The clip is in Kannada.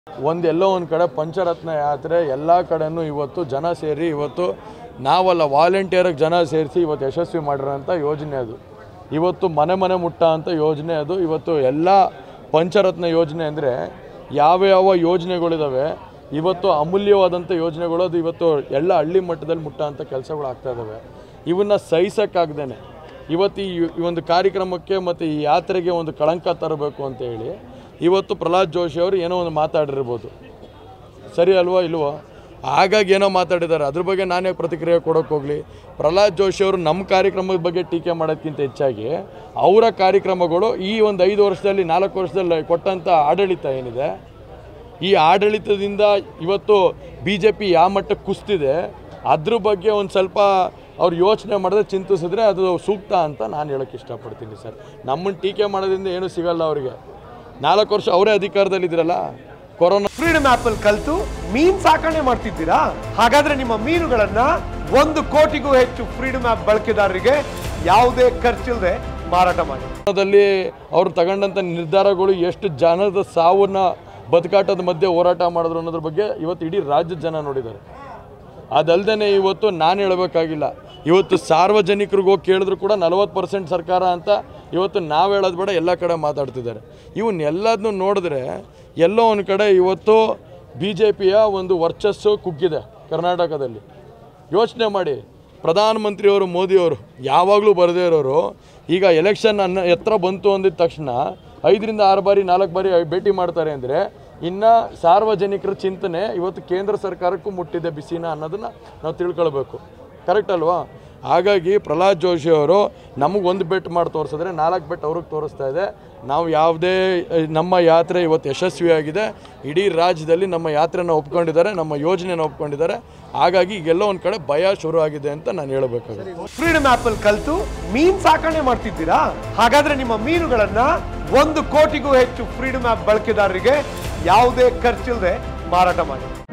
ಒಂದು ಎಲ್ಲೋ ಒಂದು ಕಡೆ ಪಂಚರತ್ನ ಯಾತ್ರೆ ಎಲ್ಲ ಕಡೆನೂ ಇವತ್ತು ಜನ ಸೇರಿ ಇವತ್ತು ನಾವಲ್ಲ ವಾಲಂಟಿಯರ್ಗೆ ಜನ ಸೇರಿಸಿ ಇವತ್ತು ಯಶಸ್ವಿ ಮಾಡಿರೋಂಥ ಯೋಜನೆ ಅದು ಇವತ್ತು ಮನೆ ಮನೆ ಮುಟ್ಟ ಅಂತ ಯೋಜನೆ ಅದು ಇವತ್ತು ಎಲ್ಲ ಪಂಚರತ್ನ ಯೋಜನೆ ಅಂದರೆ ಯಾವ ಯಾವ ಯೋಜನೆಗಳಿದಾವೆ ಇವತ್ತು ಅಮೂಲ್ಯವಾದಂಥ ಯೋಜನೆಗಳು ಅದು ಇವತ್ತು ಎಲ್ಲ ಹಳ್ಳಿ ಮಟ್ಟದಲ್ಲಿ ಮುಟ್ಟ ಅಂತ ಕೆಲಸಗಳು ಆಗ್ತಾ ಇದ್ದಾವೆ ಇವನ್ನ ಸಹಿಸೋಕ್ಕಾಗ್ದೇನೆ ಇವತ್ತು ಈ ಈ ಒಂದು ಕಾರ್ಯಕ್ರಮಕ್ಕೆ ಮತ್ತು ಈ ಯಾತ್ರೆಗೆ ಒಂದು ಕಳಂಕ ತರಬೇಕು ಅಂತ ಹೇಳಿ ಇವತ್ತು ಪ್ರಹ್ಲಾದ್ ಜೋಶಿ ಅವರು ಏನೋ ಒಂದು ಮಾತಾಡಿರ್ಬೋದು ಸರಿ ಅಲ್ವಾ ಇಲ್ವೋ ಹಾಗಾಗಿ ಏನೋ ಮಾತಾಡಿದ್ದಾರೆ ಅದ್ರ ಬಗ್ಗೆ ನಾನೇ ಪ್ರತಿಕ್ರಿಯೆ ಕೊಡೋಕೆ ಹೋಗಲಿ ಪ್ರಹ್ಲಾದ್ ಜೋಶಿ ಅವರು ನಮ್ಮ ಕಾರ್ಯಕ್ರಮದ ಬಗ್ಗೆ ಟೀಕೆ ಮಾಡೋದಕ್ಕಿಂತ ಹೆಚ್ಚಾಗಿ ಅವರ ಕಾರ್ಯಕ್ರಮಗಳು ಈ ಒಂದು ಐದು ವರ್ಷದಲ್ಲಿ ನಾಲ್ಕು ವರ್ಷದಲ್ಲಿ ಕೊಟ್ಟಂಥ ಆಡಳಿತ ಏನಿದೆ ಈ ಆಡಳಿತದಿಂದ ಇವತ್ತು ಬಿ ಜೆ ಪಿ ಯಾವ ಮಟ್ಟಕ್ಕೆ ಕುಸ್ತಿದೆ ಅದ್ರ ಬಗ್ಗೆ ಒಂದು ಸ್ವಲ್ಪ ಅವ್ರು ಯೋಚನೆ ಮಾಡಿದ್ರೆ ಚಿಂತಿಸಿದ್ರೆ ಅದು ಸೂಕ್ತ ಅಂತ ನಾನು ಹೇಳೋಕ್ಕೆ ಇಷ್ಟಪಡ್ತೀನಿ ಸರ್ ನಮ್ಮನ್ನು ಟೀಕೆ ಮಾಡೋದ್ರಿಂದ ಏನೂ ಸಿಗಲ್ಲ ಅವರಿಗೆ ನಾಲ್ಕು ವರ್ಷ ಅವರೇ ಅಧಿಕಾರದಲ್ಲಿದ್ರಲ್ಲ ಕೊರೋನಾ ಫ್ರೀಡಮ್ ಆಪ್ ಅಲ್ಲಿ ಕಲ್ತು ಮೀನ್ ಸಾಕಣೆ ಮಾಡ್ತಿದ್ದೀರಾ ಹಾಗಾದ್ರೆ ನಿಮ್ಮ ಮೀನುಗಳನ್ನ ಒಂದು ಕೋಟಿಗೂ ಹೆಚ್ಚು ಫ್ರೀಡಮ್ ಆಪ್ ಬಳಕೆದಾರರಿಗೆ ಯಾವುದೇ ಖರ್ಚಿಲ್ಲದೆ ಮಾರಾಟ ಮಾಡಿ ದಲ್ಲಿ ಅವರು ತಗೊಂಡಂಥ ನಿರ್ಧಾರಗಳು ಎಷ್ಟು ಜನದ ಸಾವನ್ನ ಬದುಕಾಟದ ಮಧ್ಯೆ ಹೋರಾಟ ಮಾಡಿದ್ರು ಅನ್ನೋದ್ರ ಬಗ್ಗೆ ಇವತ್ತು ಇಡೀ ರಾಜ್ಯದ ಜನ ನೋಡಿದ್ದಾರೆ ಅದಲ್ದೇ ಇವತ್ತು ನಾನು ಹೇಳಬೇಕಾಗಿಲ್ಲ ಇವತ್ತು ಸಾರ್ವಜನಿಕರಿಗೆ ಹೋಗಿ ಕೇಳಿದ್ರು ಕೂಡ ನಲವತ್ತು ಪರ್ಸೆಂಟ್ ಸರ್ಕಾರ ಅಂತ ಇವತ್ತು ನಾವು ಹೇಳೋದು ಬೇಡ ಎಲ್ಲ ಕಡೆ ಮಾತಾಡ್ತಿದ್ದಾರೆ ಇವನ್ನೆಲ್ಲದನ್ನು ನೋಡಿದ್ರೆ ಎಲ್ಲೋ ಒಂದು ಕಡೆ ಇವತ್ತು ಬಿ ಜೆ ಪಿಯ ಒಂದು ವರ್ಚಸ್ಸು ಕುಗ್ಗಿದೆ ಕರ್ನಾಟಕದಲ್ಲಿ ಯೋಚನೆ ಮಾಡಿ ಪ್ರಧಾನಮಂತ್ರಿಯವರು ಮೋದಿಯವರು ಯಾವಾಗಲೂ ಬರದೇ ಇರೋರು ಈಗ ಎಲೆಕ್ಷನ್ ಅನ್ನ ಎತ್ತರ ಬಂತು ಅಂದಿದ ತಕ್ಷಣ ಐದರಿಂದ ಆರು ಬಾರಿ ನಾಲ್ಕು ಬಾರಿ ಭೇಟಿ ಮಾಡ್ತಾರೆ ಅಂದರೆ ಇನ್ನು ಸಾರ್ವಜನಿಕರ ಚಿಂತನೆ ಇವತ್ತು ಕೇಂದ್ರ ಸರ್ಕಾರಕ್ಕೂ ಮುಟ್ಟಿದೆ ಬಿಸಿನ ಅನ್ನೋದನ್ನು ನಾವು ತಿಳ್ಕೊಳ್ಬೇಕು ಕರೆಕ್ಟ್ ಅಲ್ವಾ ಹಾಗಾಗಿ ಪ್ರಹ್ಲಾದ್ ಜೋಶಿ ಅವರು ನಮಗೆ ಒಂದು ಬೆಟ್ ಮಾಡಿ ತೋರಿಸಿದ್ರೆ ನಾಲ್ಕು ಬೆಟ್ ಅವ್ರಿಗೆ ತೋರಿಸ್ತಾ ಇದೆ ನಾವು ಯಾವುದೇ ಅಹ್, ನಮ್ಮ ಯಾತ್ರೆ ಇವತ್ತು ಯಶಸ್ವಿಯಾಗಿದೆ ಇಡೀ ರಾಜ್ಯದಲ್ಲಿ ನಮ್ಮ ಯಾತ್ರೆನ ಒಪ್ಕೊಂಡಿದ್ದಾರೆ ನಮ್ಮ ಯೋಜನೆನ ಒಪ್ಕೊಂಡಿದ್ದಾರೆ ಹಾಗಾಗಿ ಈಗೆಲ್ಲ ಒಂದು ಕಡೆ ಭಯ ಶುರು ಆಗಿದೆ ಅಂತ ನಾನು ಹೇಳಬೇಕಾಗುತ್ತೆ ಫ್ರೀಡಮ್ ಆಪ್ ಅಲ್ಲಿ ಕಲ್ತು ಮೀನ್ ಸಾಕಣೆ ಮಾಡ್ತಿದ್ದೀರಾ ಹಾಗಾದ್ರೆ ನಿಮ್ಮ ಮೀನುಗಳನ್ನ ಒಂದು ಕೋಟಿಗೂ ಹೆಚ್ಚು ಫ್ರೀಡಮ್ ಆಪ್ ಬಳಕೆದಾರರಿಗೆ ಯಾವುದೇ ಖರ್ಚಿಲ್ಲದೆ ಮಾರಾಟ ಮಾಡಿ